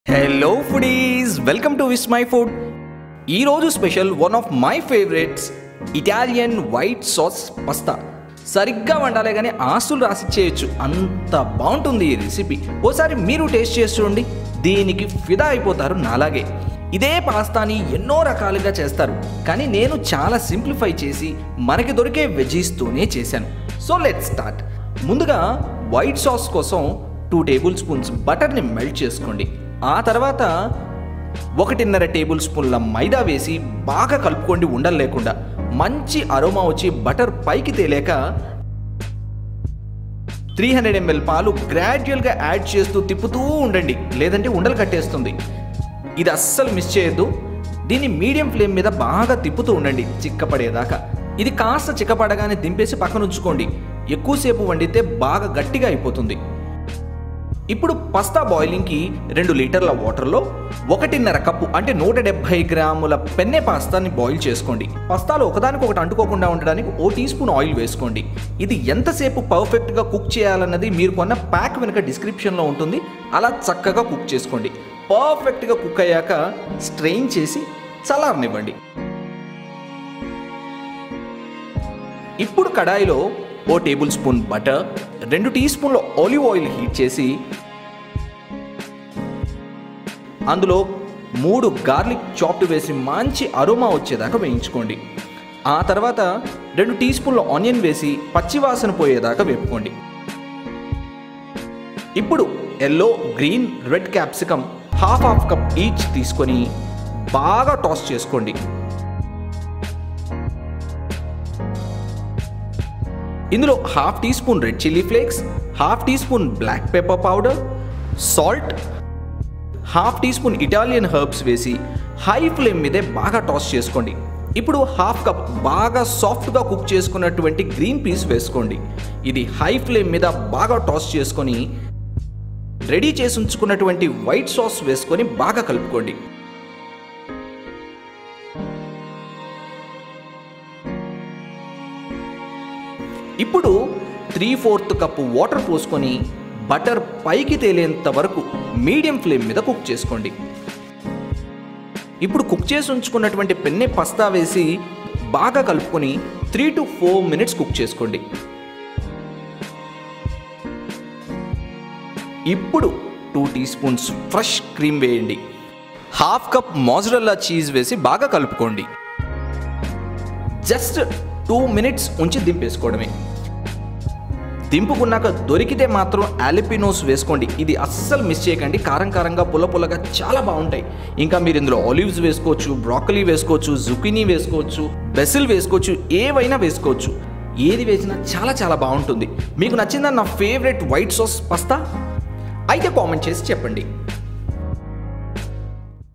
hello foodies welcome to with my food ఈరోజు special one of my favourites Italian white sauce pasta సరిగ్గా వండాలే కానీ ఆస్తులు రాసి చేయొచ్చు అంత బాగుంటుంది ఈ రెసిపీ ఓసారి మీరు టేస్ట్ చేసి చూడండి దీనికి ఫిదా అయిపోతారు నాలాగే ఇదే పాస్తాని ఎన్నో రకాలుగా చేస్తారు కానీ నేను చాలా సింప్లిఫై చేసి మనకి దొరికే వెజీస్తోనే చేశాను సో లెట్ స్టార్ట్ ముందుగా వైట్ సాస్ కోసం టూ టేబుల్ స్పూన్స్ బటర్ని మెల్ట్ చేసుకోండి ఆ తర్వాత ఒకటిన్నర టేబుల్ స్పూన్ల మైదా వేసి బాగా కలుపుకోండి ఉండలు లేకుండా మంచి అరోమా వచ్చి బటర్ పైకి తేలేక త్రీ హండ్రెడ్ ఎంఎల్ పాలు గ్రాడ్యువల్గా యాడ్ చేస్తూ తిప్పుతూ ఉండండి లేదంటే ఉండలు కట్టేస్తుంది ఇది అస్సలు మిస్ చేయొద్దు దీన్ని మీడియం ఫ్లేమ్ మీద బాగా తిప్పుతూ ఉండండి చిక్కపడేదాకా ఇది కాస్త చిక్కపడగానే దింపేసి పక్కన ఉంచుకోండి ఎక్కువసేపు వండితే బాగా గట్టిగా అయిపోతుంది ఇప్పుడు పస్తా బాయిలింగ్కి రెండు లీటర్ల వాటర్లో ఒకటిన్నర కప్పు అంటే నూట డెబ్బై గ్రాముల పెన్నె పాస్తాని బాయిల్ చేసుకోండి పస్తాలో ఒకదానికొకటి అంటుకోకుండా ఉండడానికి ఓ టీ స్పూన్ ఆయిల్ వేసుకోండి ఇది ఎంతసేపు పర్ఫెక్ట్గా కుక్ చేయాలన్నది మీరు కొన్న ప్యాక్ వెనుక డిస్క్రిప్షన్లో ఉంటుంది అలా చక్కగా కుక్ చేసుకోండి పర్ఫెక్ట్గా కుక్ అయ్యాక స్ట్రెయిన్ చేసి చల్లారనివ్వండి ఇప్పుడు కడాయిలో ఓ టేబుల్ స్పూన్ బటర్ రెండు టీ స్పూన్ల ఆలివ్ ఆయిల్ హీట్ చేసి అందులో మూడు గార్లిక్ చాప్డ్ వేసి మంచి అరోమా వచ్చేదాకా వేయించుకోండి ఆ తర్వాత రెండు టీ స్పూన్ల ఆనియన్ వేసి పచ్చివాసన పోయేదాకా వేపుకోండి ఇప్పుడు yellow green red capsicum half half cup each తీసుకొని బాగా టాస్ చేసుకోండి ఇందులో half teaspoon red chilli flakes half teaspoon black pepper powder salt half teaspoon Italian herbs వేసి హై ఫ్లేమ్ మీదే బాగా టాస్ చేసుకోండి ఇప్పుడు హాఫ్ కప్ బాగా సాఫ్ట్గా కుక్ చేసుకున్నటువంటి గ్రీన్ పీస్ వేసుకోండి ఇది హై ఫ్లేమ్ మీద బాగా టాస్ చేసుకొని రెడీ చేసి ఉంచుకున్నటువంటి వైట్ సాస్ వేసుకొని బాగా కలుపుకోండి ఇప్పుడు త్రీ ఫోర్త్ కప్పు వాటర్ పోసుకొని బటర్ పైకి తేలేంత వరకు మీడియం ఫ్లేమ్ మీద కుక్ చేసుకోండి ఇప్పుడు కుక్ చేసి ఉంచుకున్నటువంటి పెన్నె పస్తా వేసి బాగా కలుపుకొని three to four minutes cook చేసుకోండి ఇప్పుడు two teaspoons fresh cream వేయండి హాఫ్ కప్ మోజరల్లా చీజ్ వేసి బాగా కలుపుకోండి జస్ట్ టూ మినిట్స్ ఉంచి దింపేసుకోవడమే దింపుకున్నాక దొరికితే మాత్రం ఆలిపినోస్ వేసుకోండి ఇది అస్సలు మిస్ చేయకండి కారం కారంగా పుల్ల పుల్లగా చాలా బాగుంటాయి ఇంకా మీరు ఇందులో ఆలివ్స్ వేసుకోవచ్చు బ్రాకలీ వేసుకోవచ్చు జుకినీ వేసుకోవచ్చు బెసిల్ వేసుకోవచ్చు ఏవైనా వేసుకోవచ్చు ఏది వేసినా చాలా చాలా బాగుంటుంది మీకు నచ్చిందా నా ఫేవరెట్ వైట్ సాస్ పస్తా అయితే కామెంట్ చేసి చెప్పండి